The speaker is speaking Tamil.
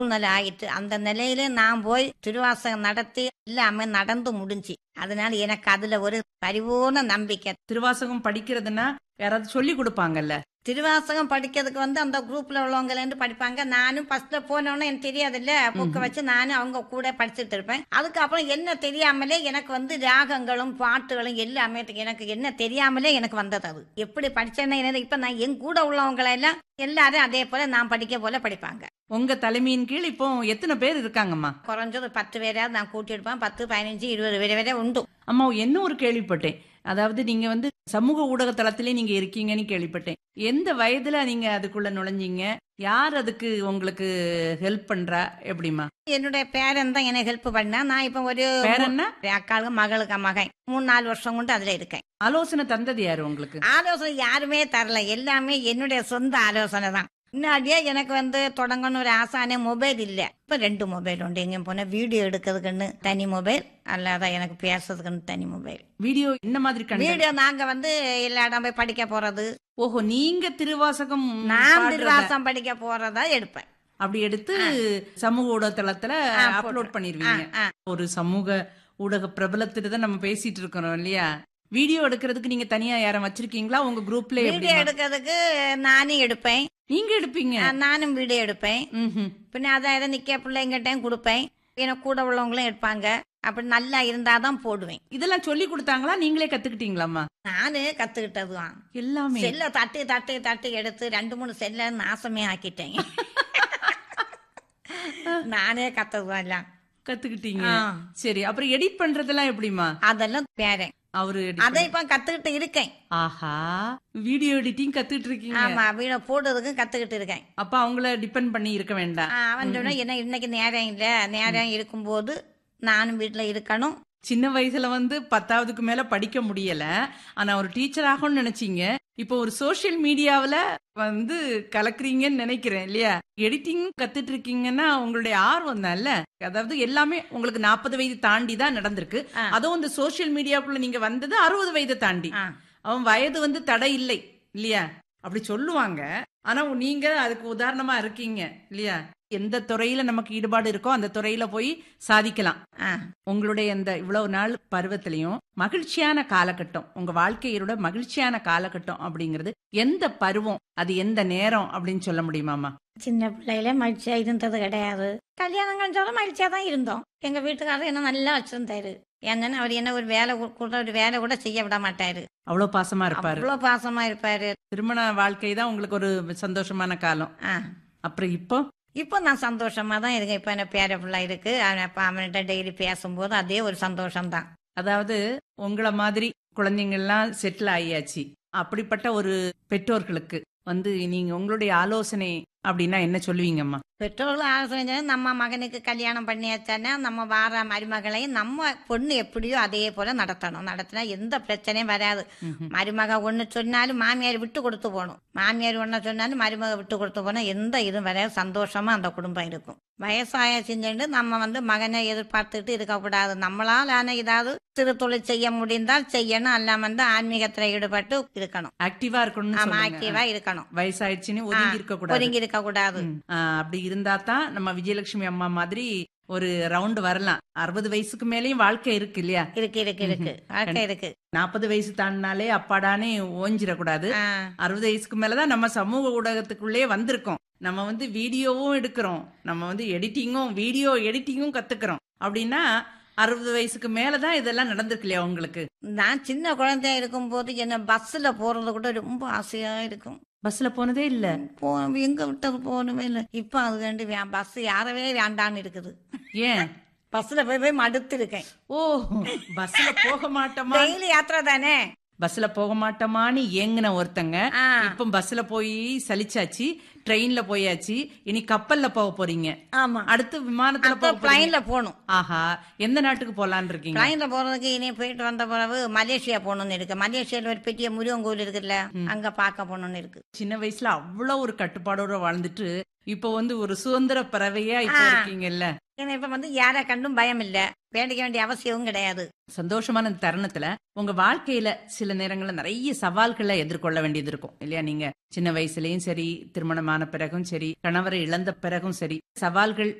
சூழ்நிலை ஆயிட்டு அந்த நிலையில நான் போய் திருவாசகம் நடத்தி எல்லாமே நடந்து முடிஞ்சு அதனால எனக்கு அதுல ஒரு பரிபூர்ண நம்பிக்கை திருவாசகம் படிக்கிறதுன்னா யாராவது சொல்லி கொடுப்பாங்கல்ல திருவாசகம் படிக்கிறதுக்கு வந்து அந்த குரூப்ல உள்ளவங்க இருந்து படிப்பாங்க நானும் ஃபர்ஸ்ட்ல போனோன்னு எனக்கு தெரியாதுல்ல புக்கை வச்சு நானும் அவங்க கூட படிச்சுட்டு இருப்பேன் அதுக்கப்புறம் என்ன தெரியாமலே எனக்கு வந்து ராகங்களும் பாட்டுகளும் எல்லாமே எனக்கு என்ன தெரியாமலே எனக்கு வந்தது அது எப்படி படிச்சேன்னா எனக்கு இப்ப நான் என் கூட உள்ளவங்களை எல்லாம் எல்லாரும் அதே போல நான் படிக்க போல படிப்பாங்க உங்க தலைமையின் கீழ் இப்போ எத்தனை பேர் இருக்காங்கம்மா குறைஞ்சது பத்து பேராவது நான் கூட்டி எடுப்பேன் பத்து பதினஞ்சு இருபது பேர் வரை உண்டு அம்மா என்ன ஒரு கேள்விப்பட்டேன் அதாவது நீங்க வந்து சமூக ஊடக தளத்திலே நீங்க இருக்கீங்கன்னு கேள்விப்பட்டேன் எந்த வயதுல நீங்க அதுக்குள்ள நுழைஞ்சீங்க யார் அதுக்கு உங்களுக்கு ஹெல்ப் பண்றா எப்படிமா என்னுடைய பேரன் தான் எனக்கு ஹெல்ப் பண்ணா நான் இப்ப ஒரு வேற என்ன அக்காளுக்கு மகளுக்கு மகன் மூணு நாலு வருஷம் கொண்டு அதுல இருக்கேன் ஆலோசனை தந்தது யாரு உங்களுக்கு ஆலோசனை யாருமே தரல எல்லாமே என்னுடைய சொந்த ஆலோசனை தான் முன்னாடியே எனக்கு வந்து தொடங்கணும் ஒரு ஆசானே மொபைல் இல்ல இப்ப ரெண்டு மொபைல் உண்டு எங்கேயும் போன வீடியோ எடுக்கிறதுக்குன்னு தனி மொபைல் அல்லாத எனக்கு பேசுறதுக்குன்னு தனி மொபைல் வீடியோ என்ன மாதிரி கண்டு வீடியோ நாங்க வந்து எல்லா இடம் போய் படிக்க போறது ஓஹோ நீங்க திருவாசகம் நான் பாடுறத திருவாசம் படிக்க போறதா எடுப்பேன் அப்படி எடுத்து சமூக ஊடக தளத்துல ஆ, அப்லோட் போட்டு- பண்ணிருவீங்க ஆ, ஒரு சமூக ஊடக பிரபலத்திட்டு தான் நம்ம பேசிட்டு இருக்கிறோம் இல்லையா வீடியோ எடுக்கிறதுக்கு நீங்க தனியா யாரும் வச்சிருக்கீங்களா உங்க குரூப்ல வீடியோ எப்படி எடுக்கிறதுக்கு நானும் எடுப்பேன் நீங்க எடுப்பீங்க ஆ, நானும் வீடியோ எடுப்பேன் ம்ஹும். பின்ன அதாவது நிக்க பிள்ளைங்கிட்டையும் கொடுப்பேன் எனக்கு கூட உள்ளவங்களும் எடுப்பாங்க அப்படி நல்லா இருந்தாதான் போடுவேன் இதெல்லாம் சொல்லி கொடுத்தாங்களா நீங்களே கத்துக்கிட்டீங்களாம்மா நானு கத்துக்கிட்டதுதான் எல்லாமே செல்ல தட்டி தட்டி தட்டி எடுத்து ரெண்டு மூணு செல்ல நாசமே ஆக்கிட்டேன் நானே கத்ததுதான் எல்லாம் கத்துக்கிட்டீங்க ஆ. சரி அப்புறம் எடிட் பண்றதெல்லாம் எப்படிமா அதெல்லாம் பேரன் அவரு edit அதை இப்ப கத்துக்கிட்டு இருக்கேன் ஆஹா வீடியோ எடிட்டிங் கத்துக்கிட்டு இருக்கீங்க ஆமா வீட போடுறதுக்கும் கத்துக்கிட்டு இருக்கேன் அப்ப அவங்கள டிபெண்ட் பண்ணி இருக்க வேண்டாம் ஆ, அவன் சொன்னா என்ன இன்னைக்கு நேரம் இல்ல நேரம் இருக்கும்போது நானும் வீட்டுல இருக்கணும் சின்ன வயசுல வந்து பத்தாவதுக்கு மேல படிக்க முடியல ஆனா ஒரு டீச்சர் ஆகும்னு நினைச்சீங்க இப்போ ஒரு சோஷியல் மீடியாவுல வந்து கலக்குறீங்கன்னு நினைக்கிறேன் இல்லையா எடிட்டிங் கத்துட்டு இருக்கீங்கன்னா உங்களுடைய ஆர்வம் தான்ல அதாவது எல்லாமே உங்களுக்கு நாற்பது வயது தாண்டி தான் நடந்திருக்கு ஆ. அதுவும் இந்த சோஷியல் மீடியாக்குள்ள நீங்க வந்தது அறுபது வயதை தாண்டி ஆ. அவன் வயது வந்து தடை இல்லை இல்லையா அப்படி சொல்லுவாங்க ஆனா நீங்க அதுக்கு உதாரணமா இருக்கீங்க இல்லையா எந்த துறையில நமக்கு ஈடுபாடு இருக்கோ அந்த துறையில போய் சாதிக்கலாம் ஆ, உங்களுடைய இந்த இவ்வளவு நாள் பருவத்திலையும் மகிழ்ச்சியான காலகட்டம் உங்க வாழ்க்கையோட மகிழ்ச்சியான காலகட்டம் அப்படிங்கிறது எந்த பருவம் அது எந்த நேரம் அப்படின்னு சொல்ல முடியுமாமா சின்ன பிள்ளையில மகிழ்ச்சியா இருந்தது கிடையாது கல்யாணங்கள் சொல்ல மகிழ்ச்சியா தான் இருந்தோம் எங்க வீட்டுக்காரர் என்ன நல்லா வச்சிருந்தாரு என்னன்னு அவர் என்ன ஒரு வேலை கூட- கூட ஒரு வேலை கூட செய்ய விட மாட்டாரு அவ்வளவு பாசமா இருப்பாரு அவ்வளவு பாசமா இருப்பாரு திருமண வாழ்க்கை தான் உங்களுக்கு ஒரு சந்தோஷமான காலம் ஆ. அப்புறம் இப்போ இப்போ நான் சந்தோஷமா தான் இருக்கேன் இப்ப என்ன பேர பிள்ளை இருக்கு அவன் அப்ப அவன்கிட்ட டெய்லி பேசும்போது அதே ஒரு சந்தோஷம் தான் அதாவது உங்களை மாதிரி குழந்தைங்கள்லாம் செட்டில் ஆகியாச்சு அப்படிப்பட்ட ஒரு பெற்றோர்களுக்கு வந்து நீங்க உங்களுடைய ஆலோசனை அப்படின்னா என்ன சொல்லுவீங்கம்மா பெற்றோர்கள் ஆலோசனை சொன்னா, நம்ம மகனுக்கு கல்யாணம் பண்ணியாச்சானா நம்ம வார மருமகளையும் நம்ம பொண்ணு எப்படியோ அதே போல நடத்தணும் நடத்தினா எந்த பிரச்சனையும் வராது ம்ஹும். மருமக ஒண்ணு சொன்னாலும் மாமியார் விட்டு கொடுத்து போகணும் மாமியார் ஒண்ணு சொன்னாலும் மருமக விட்டு கொடுத்து போனா எந்த இதுவும் வராது சந்தோஷமா அந்த குடும்பம் இருக்கும் வயசாய செஞ்சுட்டு நம்ம வந்து மகனை எதிர்பார்த்துட்டு இருக்கக்கூடாது நம்மளால் ஆன ஏதாவது சிறு தொழில் செய்ய முடிந்தால் செய்யணும் அல்லாம வந்து ஆன்மீகத்துல ஈடுபட்டு இருக்கணும் ஆக்டிவா இருக்கணும்னு ஆமா சொல்லுங்க. ஆக்டிவா இருக்கணும் வயசாயிடுச்சுன்னு ஒதுங்கி இருக்க கூடாது ஒதுங்கி இருக்க கூடாது ம். ஆ, அப்படி இருந்தா தான் நம்ம விஜயலட்சுமி அம்மா மாதிரி ஒரு ரவுண்ட் வரலாம் அறுபது வயசுக்கு மேலயும் வாழ்க்கை இருக்கு இல்லையா இருக்கு இருக்கு இருக்கு வாழ்க்கை இருக்கு நாற்பது வயசு தாண்டினாலே அப்பாடானே ஓஞ்சிடக்கூடாது ஆ, அறுபது வயசுக்கு மேலதான் நம்ம சமூக ஊடகத்துக்குள்ளே வந்திருக்கோம் நம்ம வந்து வீடியோவும் எடுக்கிறோம் நம்ம வந்து எடிட்டிங்கும் வீடியோ எடிட்டிங்கும் கத்துக்கிறோம் அப்படின்னா அறுபது வயசுக்கு மேலதான் இதெல்லாம் நடந்திருக்கு இல்லையா உங்களுக்கு நான் சின்ன குழந்தையா இருக்கும்போது என்ன பஸ்ல போறது கூட ரொம்ப ஆசையா இருக்கும் பஸ்ல போனதே இல்ல போ எங்க விட்டது போகணுமே இல்லை இப்போ அது வேண்டி பஸ் யாரவே வேண்டான்னு இருக்குது ஏன் பஸ்ல போய் போய் மடுத்து இருக்கேன் ஓ பஸ்ல போக மாட்டோமா டெய்லி யாத்திரை தானே பஸ்ல போக மாட்டோமான்னு ஏங்குன ஒருத்தங்க ஆ, இப்ப பஸ்ல போய் சலிச்சாச்சு ட்ரெயின்ல போயாச்சு இனி கப்பல்ல போக போறீங்க ஆமா அடுத்து விமானத்துல அப்ப போக போறீங்க பிளைன்ல போகணும் ஆஹா எந்த நாட்டுக்கு போலான்னு இருக்கீங்க பிளைன்ல போறதுக்கு இனி போயிட்டு வந்த பிறகு மலேசியா போகணும்னு இருக்கு மலேசியால ஒரு பெரிய முருகன் கோவில் இருக்குல்ல அங்க பார்க்க போகணும்னு இருக்கு சின்ன வயசுல அவ்வளவு ஒரு கட்டுப்பாடோட வாழ்ந்துட்டு இப்போ வந்து ஒரு சுதந்திர பறவையா இப்ப ஆ. இருக்கீங்கல்ல ஏன்னா இப்ப வந்து யாரை கண்டும் பயம் இல்ல வேண்டிக்க வேண்டிய அவசியமும் கிடையாது சந்தோஷமான இந்த தருணத்துல உங்க வாழ்க்கையில சில நேரங்கள்ல நிறைய சவால்களை எதிர்கொள்ள வேண்டியது இருக்கும் இல்லையா நீங்க சின்ன வயசுலயும் சரி திருமணம் திருமணமான பிறகும் சரி கணவரை இழந்த பிறகும் சரி சவால்கள்